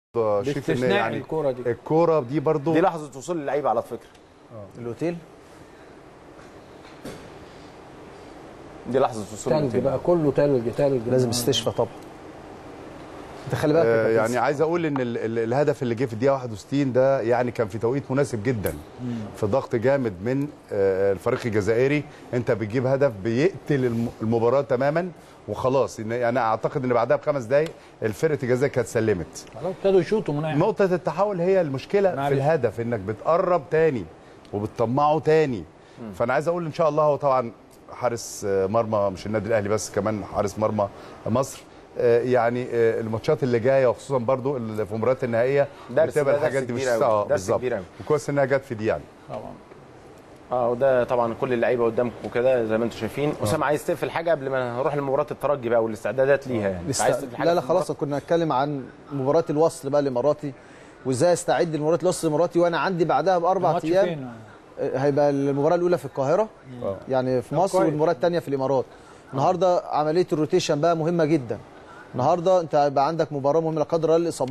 شريف ان باستثناء يعني الكرة دي. الكوره دي برضو دي لحظه وصول اللعيبه على فكره الاوتيل دي لحظه وصول تلج الأوتيل. بقى كله تلج تلج لازم استشفى طبعا انت خلي بالك آه يا يعني كابتن. عايز اقول ان ال ال الهدف اللي جه في الدقيقه 61 ده يعني كان في توقيت مناسب جدا في ضغط جامد من آه الفريق الجزائري انت بتجيب هدف بيقتل الم- المباراه تماما وخلاص إن يعني اعتقد ان بعدها بخمس دقائق الفرقه الجزائر كانت سلمت خلاص ابتدوا يشوطوا من أي حتة. نقطة التحول هي المشكلة معلش. في الهدف انك بتقرب تاني وبتطمعه تاني فانا عايز اقول ان شاء الله هو طبعا حارس آه، مرمى مش النادي الاهلي بس كمان حارس مرمى مصر آه، يعني آه، الماتشات اللي جايه وخصوصا برضو اللي في المباريات النهائيه درس بتبقى ده درس الحاجات دي مش كبير أوي، اه درس بالظبط كبير أوي. وكويس انها جت في دي يعني طبعا اه وده طبعا كل اللعيبه قدامكم وكده زي ما انتم شايفين اسامه عايز تقفل حاجه قبل ما نروح لمباراه الترجي بقى والاستعدادات ليها يعني لست... عايز تقفل حاجه لا لا في خلاص كنا نتكلم عن مباراه الوصل بقى الاماراتي وازاي استعد لمباراه الوصل الاماراتي وانا عندي بعدها باربع الماتش ايام فين؟ آه، هيبقى المباراه الاولى في القاهره يعني في طب مصر كويس. والمباراه الثانيه في الامارات النهارده عمليه الروتيشن بقى مهمه جدا النهارده انت هيبقى عندك مباراه مهمه لا قدر الله الاصابات